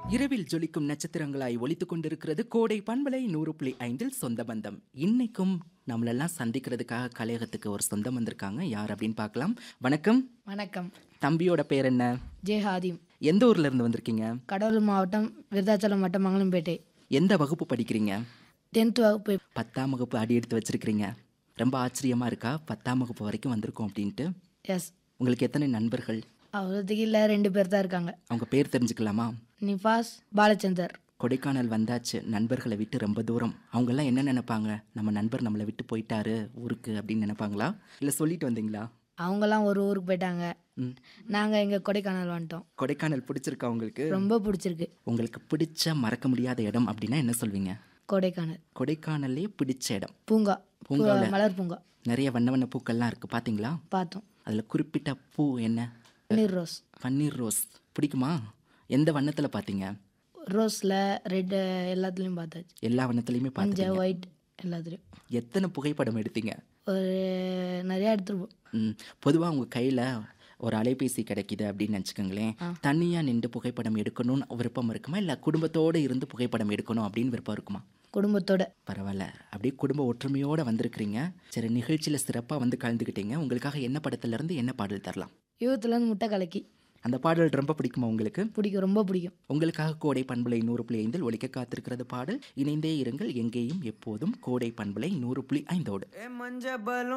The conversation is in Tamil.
இரவில் ஜொலிக்கும் நட்சத்திரங்களாய் ஒலித்துக் கொண்டிருக்கிறது கோடை பண்பலை நூறு புள்ளி ஐந்தில் சொந்த பந்தம் இன்னைக்கும் நம்மளெல்லாம் சந்திக்கிறதுக்காக கலையகத்துக்கு ஒரு சொந்தம் வந்திருக்காங்க யார் அப்படின்னு பார்க்கலாம் வணக்கம் வணக்கம் தம்பியோட பேர் என்ன ஜே ஹாதிம் எந்த ஊர்ல இருந்து வந்திருக்கீங்க கடலூர் மாவட்டம் விருதாச்சலம் வட்டம் மங்களம்பேட்டை எந்த வகுப்பு படிக்கிறீங்க டென்த் வகுப்பு பத்தாம் வகுப்பு அடி எடுத்து வச்சிருக்கிறீங்க ரொம்ப ஆச்சரியமா இருக்கா பத்தாம் வகுப்பு வரைக்கும் வந்திருக்கோம் அப்படின்ட்டு எஸ் உங்களுக்கு எத்தனை நண்பர்கள் அவ்வளோத்துக்கு இல்லை ரெண்டு பேர் தான் இருக்காங்க அவங்க பேர் தெரிஞ்சுக்கலாமா நிஃபாஸ் பாலச்சந்தர் கொடைக்கானல் வந்தாச்சு நண்பர்களை விட்டு ரொம்ப தூரம் அவங்கெல்லாம் என்ன நினைப்பாங்க நம்ம நண்பர் நம்மளை விட்டு போயிட்டாரு ஊருக்கு அப்படின்னு நினைப்பாங்களா இல்லை சொல்லிட்டு வந்தீங்களா அவங்கெல்லாம் ஒரு ஊருக்கு போயிட்டாங்க ம் நாங்கள் இங்கே கொடைக்கானல் வந்துட்டோம் கொடைக்கானல் பிடிச்சிருக்கா உங்களுக்கு ரொம்ப பிடிச்சிருக்கு உங்களுக்கு பிடிச்ச மறக்க முடியாத இடம் அப்படின்னா என்ன சொல்வீங்க கொடைக்கானல் கொடைக்கானல்லே பிடிச்ச இடம் பூங்கா பூங்காவுல? பூ- மலர் பூங்கா நிறைய வண்ண வண்ண பூக்கள்லாம் இருக்குது பார்த்தீங்களா பார்த்தோம் அதில் குறிப்பிட்ட பூ என்ன பன்னீர் ரோஸ் பன்னீர் ரோஸ் பிடிக்குமா எந்த வண்ணத்தில் பார்த்தீங்க ரோஸில் ரெட்டு எல்லாத்துலேயும் பார்த்தாச்சு எல்லா வண்ணத்துலையுமே பார்த்தீங்க மஞ்சள் ஒயிட் எல்லாத்துலேயும் எத்தனை புகைப்படம் எடுத்தீங்க ஒரு நிறையா எடுத்துருப்போம் ம் பொதுவாக உங்கள் கையில் ஒரு அலைபேசி கிடைக்குது அப்படின்னு நினச்சிக்கோங்களேன் தனியாக நின்று புகைப்படம் எடுக்கணும்னு விருப்பம் இருக்குமா இல்லை குடும்பத்தோடு இருந்து புகைப்படம் எடுக்கணும் அப்படின்னு விருப்பம் இருக்குமா குடும்பத்தோட பரவாயில்ல அப்படியே குடும்ப ஒற்றுமையோடு வந்திருக்கிறீங்க சரி நிகழ்ச்சியில் சிறப்பாக வந்து கலந்துக்கிட்டீங்க உங்களுக்காக என்ன படத்துலேருந்து என்ன பாடல் தரலாம் யூத்துலேருந்து முட்டை கலக்கி அந்த பாடல் ரொம்ப பிடிக்குமா உங்களுக்கு பிடிக்கும் ரொம்ப பிடிக்கும் உங்களுக்காக கோடை பண்பலை நூறு புள்ளி ஐந்தில் ஒலிக்க காத்திருக்கிறது பாடல் இணைந்தே இருங்கள் எங்கேயும் எப்போதும் கோடை பண்பலை நூறு புள்ளி ஐந்தோடு ए मंज बलून